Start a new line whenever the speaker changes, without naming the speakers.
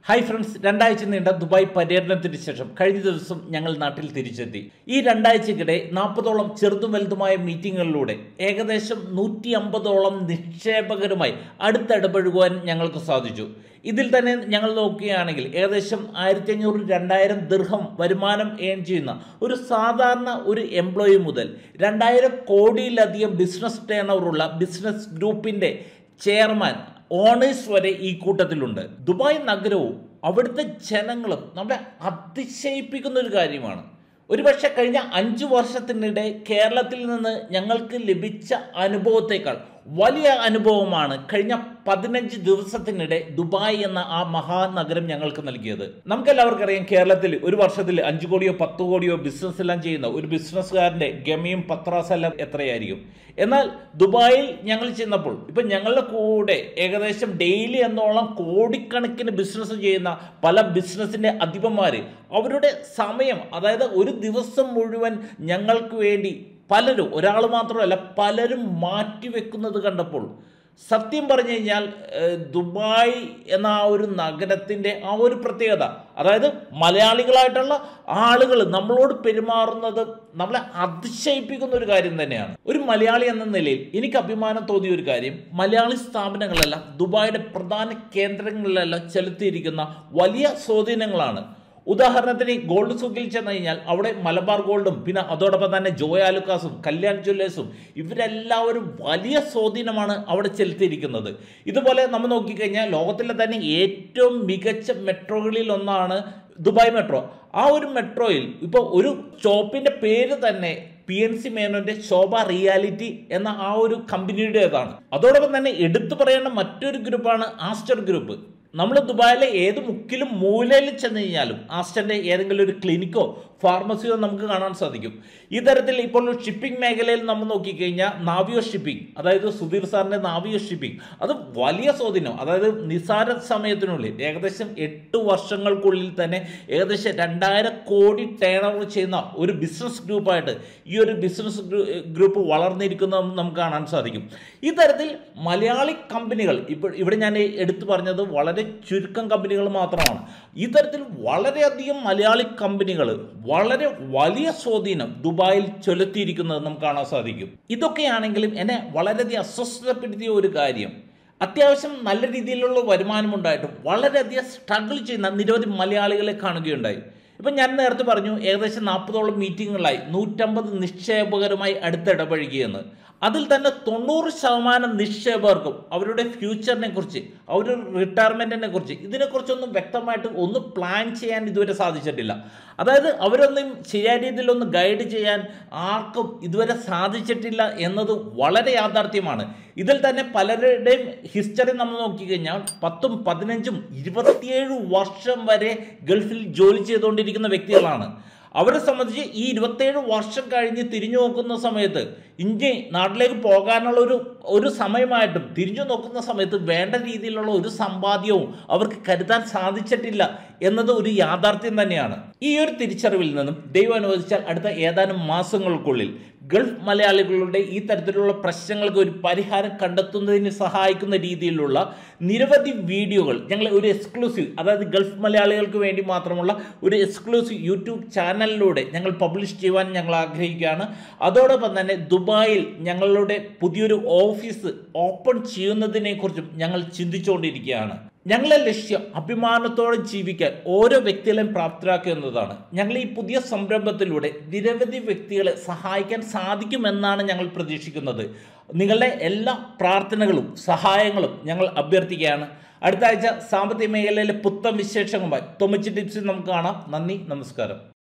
hi friends രണ്ടാഴ്ച നീണ്ട Dubai പര്യടനത്തിന് ശേഷം കഴിഞ്ഞ ദിവസം ഞങ്ങൾ നാട്ടിൽ തിരിച്ചെത്തി ഈ രണ്ടാഴ്ചക്കിടെ നാൽപ്പതോളം ചെറുതും വലുതുമായ മീറ്റിങ്ങുകളിലൂടെ ഏകദേശം നൂറ്റി അമ്പതോളം നിക്ഷേപകരുമായി അടുത്തിടപഴകുവാൻ ഞങ്ങൾക്ക് സാധിച്ചു ഇതിൽ തന്നെ ഞങ്ങൾ നോക്കുകയാണെങ്കിൽ ഏകദേശം ആയിരത്തി അഞ്ഞൂറ് രണ്ടായിരം ദീർഘം വരുമാനം ഏൺ ചെയ്യുന്ന ഒരു സാധാരണ ഒരു എംപ്ലോയി മുതൽ രണ്ടായിരം കോടിയിലധികം ബിസിനസ് ടേൺ ഓവറുള്ള ബിസിനസ് ഗ്രൂപ്പിൻ്റെ ചെയർമാൻ ഓണേഴ്സ് വരെ ഈ കൂട്ടത്തിലുണ്ട് ദുബായ് നഗരവും അവിടുത്തെ ജനങ്ങളും നമ്മളെ അതിശയിപ്പിക്കുന്ന ഒരു കാര്യമാണ് ഒരുപക്ഷെ കഴിഞ്ഞ അഞ്ചു വർഷത്തിനിടെ കേരളത്തിൽ നിന്ന് ഞങ്ങൾക്ക് ലഭിച്ച അനുഭവത്തേക്കാൾ വലിയ അനുഭവമാണ് കഴിഞ്ഞ പതിനഞ്ച് ദിവസത്തിനിടെ ദുബായ് എന്ന ആ മഹാനഗരം ഞങ്ങൾക്ക് നൽകിയത് നമുക്കെല്ലാവർക്കും അറിയാം കേരളത്തിൽ ഒരു വർഷത്തിൽ അഞ്ചു കോടിയോ പത്ത് കോടിയോ ബിസിനസ് എല്ലാം ചെയ്യുന്ന ഒരു ബിസിനസ്സുകാരൻ്റെ ഗമയും പത്രാസ് എല്ലാം എത്രയായിരിക്കും എന്നാൽ ദുബായിൽ ഞങ്ങൾ ചെന്നപ്പോൾ ഇപ്പം ഞങ്ങളുടെ കൂടെ ഏകദേശം ഡെയിലി എന്നോളം കോടിക്കണക്കിന് ബിസിനസ് ചെയ്യുന്ന പല ബിസിനസ്സിൻ്റെ അധിപന്മാർ അവരുടെ സമയം അതായത് ഒരു ദിവസം മുഴുവൻ ഞങ്ങൾക്ക് വേണ്ടി പലരും ഒരാൾ മാത്രമല്ല പലരും മാറ്റിവെക്കുന്നത് കണ്ടപ്പോൾ സത്യം പറഞ്ഞു കഴിഞ്ഞാൽ ഏഹ്, ദുബായ് എന്ന ആ ഒരു നഗരത്തിൻ്റെ ആ ഒരു പ്രത്യേകത അതായത് മലയാളികളായിട്ടുള്ള ആളുകൾ നമ്മളോട് പെരുമാറുന്നത് നമ്മളെ അതിശയിപ്പിക്കുന്ന ഒരു കാര്യം തന്നെയാണ് ഒരു മലയാളി എന്ന നിലയിൽ എനിക്ക് അഭിമാനം തോന്നിയ ഒരു കാര്യം മലയാളി സ്ഥാപനങ്ങളെല്ലാം ദുബായിയുടെ പ്രധാന കേന്ദ്രങ്ങളിലെല്ലാം ചെലുത്തിയിരിക്കുന്ന വലിയ സ്വാധീനങ്ങളാണ് ഉദാഹരണത്തിന് ഈ ഗോൾഡ് സൂക്കിൽ ചെന്ന് കഴിഞ്ഞാൽ അവിടെ മലബാർ ഗോൾഡും പിന്നെ അതോടൊപ്പം തന്നെ ജോയ ആലുക്കാസും കല്യാൺ ജ്വല്ലേഴ്സും ഇവരെല്ലാവരും വലിയ സ്വാധീനമാണ് അവിടെ ചെലുത്തിയിരിക്കുന്നത് ഇതുപോലെ നമ്മൾ നോക്കിക്കഴിഞ്ഞാൽ ലോകത്തിലെ തന്നെ ഏറ്റവും മികച്ച മെട്രോകളിൽ ഒന്നാണ് ദുബായ് മെട്രോ ആ ഒരു മെട്രോയിൽ ഇപ്പോൾ ഒരു ഷോപ്പിൻ്റെ പേര് തന്നെ പി എൻ സി മേനോന്റെ ശോഭ റിയാലിറ്റി എന്ന ആ ഒരു കമ്പനിയുടേതാണ് അതോടൊപ്പം തന്നെ എടുത്തു പറയേണ്ട മറ്റൊരു ഗ്രൂപ്പാണ് ആസ്റ്റർ ഗ്രൂപ്പ് നമ്മൾ ദുബായിലെ ഏത് മുക്കിലും മൂലയിൽ ചെന്ന് കഴിഞ്ഞാലും ആസ്റ്ററിന്റെ ഏതെങ്കിലും ഒരു ക്ലിനിക്കോ ഫാർമസിയോ നമുക്ക് കാണാൻ സാധിക്കും ഈ തരത്തിൽ ഇപ്പോൾ ഷിപ്പിംഗ് മേഖലയിൽ നമ്മൾ നോക്കിക്കഴിഞ്ഞാൽ നാവിയോ ഷിപ്പിംഗ് അതായത് സുധീർ സാറിന്റെ നാവിയോ ഷിപ്പിംഗ് അത് വലിയ സ്വാധീനം അതായത് നിസാര സമയത്തിനുള്ളിൽ ഏകദേശം എട്ട് വർഷങ്ങൾക്കുള്ളിൽ തന്നെ ഏകദേശം രണ്ടായിരം കോടി ടേൺ ഓവർ ചെയ്യുന്ന ഒരു ബിസിനസ് ഗ്രൂപ്പായിട്ട് ഈ ഒരു ബിസിനസ് ഗ്രൂപ്പ് വളർന്നിരിക്കുന്നത് നമുക്ക് കാണാൻ സാധിക്കും ഈ തരത്തിൽ മലയാളി കമ്പനികൾ ഇപ്പോൾ ഇവിടെ ഞാൻ എടുത്തു പറഞ്ഞത് വളരെ ചുരുക്കം കമ്പനികൾ മാത്രമാണ് ഈ തരത്തിൽ വളരെയധികം മലയാളി കമ്പനികൾ വളരെ വലിയ സ്വാധീനം ദുബായിൽ ചൊലുത്തിയിരിക്കുന്നത് നമുക്ക് കാണാൻ സാധിക്കും ഇതൊക്കെയാണെങ്കിലും എന്നെ വളരെയധികം അസ്വസ്ഥപ്പെടുത്തിയ ഒരു കാര്യം അത്യാവശ്യം നല്ല രീതിയിലുള്ള വരുമാനമുണ്ടായിട്ടും വളരെയധികം സ്ട്രഗിൾ ചെയ്യുന്ന നിരവധി മലയാളികളെ കാണുകയുണ്ടായി ഇപ്പം ഞാൻ നേരത്തെ പറഞ്ഞു ഏകദേശം നാൽപ്പതോളം മീറ്റിങ്ങുകളായി നൂറ്റമ്പത് നിക്ഷേപകരുമായി അടുത്തിടപഴകിയെന്ന് അതിൽ തന്നെ തൊണ്ണൂറ് ശതമാനം നിക്ഷേപകർക്കും അവരുടെ ഫ്യൂച്ചറിനെ കുറിച്ച് അവരുടെ റിട്ടയർമെൻറ്റിനെ കുറിച്ച് ഇതിനെക്കുറിച്ചൊന്നും വ്യക്തമായിട്ട് ഒന്ന് പ്ലാൻ ചെയ്യാൻ ഇതുവരെ സാധിച്ചിട്ടില്ല അതായത് അവരൊന്നും ശരിയായ രീതിയിലൊന്ന് ഗൈഡ് ചെയ്യാൻ ആർക്കും ഇതുവരെ സാധിച്ചിട്ടില്ല എന്നത് വളരെ യാഥാർത്ഥ്യമാണ് ഇതിൽ തന്നെ പലരുടെയും ഹിസ്റ്ററി നമ്മൾ നോക്കിക്കഴിഞ്ഞാൽ പത്തും പതിനഞ്ചും ഇരുപത്തിയേഴ് വർഷം വരെ ഗൾഫിൽ ജോലി ചെയ്തുകൊണ്ടിരിക്കുന്ന വ്യക്തികളാണ് അവരെ സംബന്ധിച്ച് ഈ ഇരുപത്തേഴ് വർഷം കഴിഞ്ഞ് തിരിഞ്ഞു നോക്കുന്ന സമയത്ത് ഇന്ത്യ നാട്ടിലേക്ക് പോകാനുള്ള ഒരു ഒരു സമയമായിട്ടും തിരിഞ്ഞു നോക്കുന്ന സമയത്ത് വേണ്ട രീതിയിലുള്ള ഒരു സമ്പാദ്യവും അവർക്ക് കരുതാൻ സാധിച്ചിട്ടില്ല എന്നത് ഒരു യാഥാർത്ഥ്യം തന്നെയാണ് ഈ ഒരു തിരിച്ചറിവിൽ നിന്നും ദൈവം അനുവദിച്ചാൽ അടുത്ത ഏതാനും മാസങ്ങൾക്കുള്ളിൽ ഗൾഫ് മലയാളികളുടെ ഈ തരത്തിലുള്ള പ്രശ്നങ്ങൾക്ക് ഒരു പരിഹാരം കണ്ടെത്തുന്നതിന് സഹായിക്കുന്ന രീതിയിലുള്ള നിരവധി വീഡിയോകൾ ഞങ്ങൾ ഒരു എക്സ്ക്ലൂസീവ് അതായത് ഗൾഫ് മലയാളികൾക്ക് വേണ്ടി മാത്രമുള്ള ഒരു എക്സ്ക്ലൂസീവ് യൂട്യൂബ് ചാനലിലൂടെ ഞങ്ങൾ പബ്ലിഷ് ചെയ്യുവാൻ ഞങ്ങൾ ആഗ്രഹിക്കുകയാണ് അതോടൊപ്പം തന്നെ ദുബായിൽ ഞങ്ങളുടെ പുതിയൊരു ഓഫീസ് ഓപ്പൺ ചെയ്യുന്നതിനെക്കുറിച്ചും ഞങ്ങൾ ചിന്തിച്ചുകൊണ്ടിരിക്കുകയാണ് ഞങ്ങളെ ലക്ഷ്യം അഭിമാനത്തോടെ ജീവിക്കാൻ ഓരോ വ്യക്തികളെയും പ്രാപ്തരാക്കുക എന്നതാണ് ഞങ്ങൾ ഈ പുതിയ സംരംഭത്തിലൂടെ നിരവധി വ്യക്തികളെ സഹായിക്കാൻ സാധിക്കുമെന്നാണ് ഞങ്ങൾ പ്രതീക്ഷിക്കുന്നത് നിങ്ങളുടെ എല്ലാ പ്രാർത്ഥനകളും സഹായങ്ങളും ഞങ്ങൾ അഭ്യർത്ഥിക്കുകയാണ് അടുത്ത ആഴ്ച സാമ്പത്തിക മേഖലയിലെ പുത്തൻ വിശേഷങ്ങളുമായി തൊമിച്ച് ടിപ്സിൽ നമുക്ക് കാണാം നന്ദി നമസ്കാരം